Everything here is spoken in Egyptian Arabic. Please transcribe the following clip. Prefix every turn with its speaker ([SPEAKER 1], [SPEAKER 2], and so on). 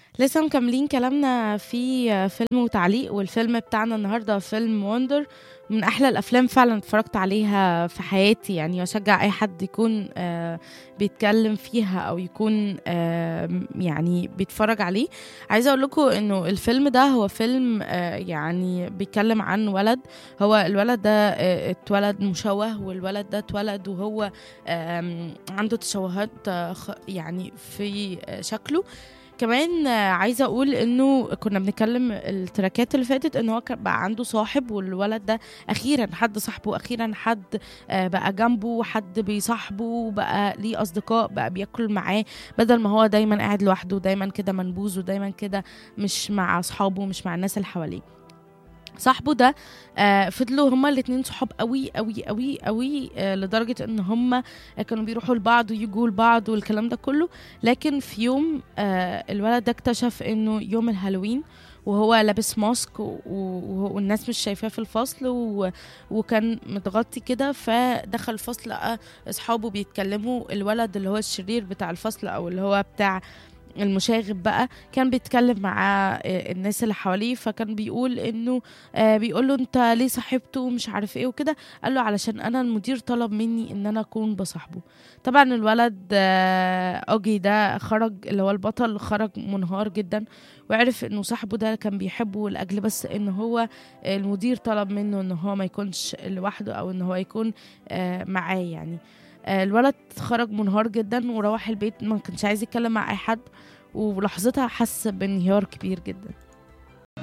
[SPEAKER 1] لسه مكملين كلامنا في فيلم وتعليق والفيلم بتاعنا النهارده فيلم وندر من احلى الافلام فعلا اتفرجت عليها في حياتي يعني واشجع اي حد يكون آه بيتكلم فيها او يكون آه يعني بيتفرج عليه عايزه اقول لكم انه الفيلم ده هو فيلم آه يعني بيتكلم عن ولد هو الولد ده آه اتولد مشوه والولد ده اتولد وهو آه عنده تشوهات آه يعني في آه شكله كمان عايزه اقول انه كنا بنتكلم التراكات اللي فاتت ان هو بقى عنده صاحب والولد ده اخيرا حد صاحبه اخيرا حد بقى جنبه حد بيصاحبه بقى ليه اصدقاء بقى بياكل معاه بدل ما هو دايما قاعد لوحده دايما كده منبوذ ودايما كده مش مع اصحابه مش مع الناس اللي حواليه صاحبه ده آه فضلوا هما الاتنين صحاب قوي قوي قوي قوي آه لدرجة ان هما كانوا بيروحوا لبعض ويجوا لبعض والكلام ده كله لكن في يوم آه الولد ده اكتشف انه يوم الهالوين وهو لابس ماسك والناس مش شايفاه في الفصل و... وكان متغطي كده فدخل الفصل لقى اصحابه بيتكلموا الولد اللي هو الشرير بتاع الفصل او اللي هو بتاع المشاغب بقى كان بيتكلم مع الناس اللي حواليه فكان بيقول انه آه بيقول له انت ليه صاحبته ومش عارف ايه وكده قال له علشان انا المدير طلب مني ان انا اكون بصاحبه طبعا الولد آه اوجي ده خرج اللي هو البطل خرج منهار جدا وعرف انه صاحبه ده كان بيحبه لاجل بس ان هو المدير طلب منه ان هو ما يكونش لوحده او ان هو يكون آه معاه يعني الولد خرج منهار جدا وروح البيت ما كانش عايز يتكلم مع اي حد ولحظتها حس بانهيار كبير جدا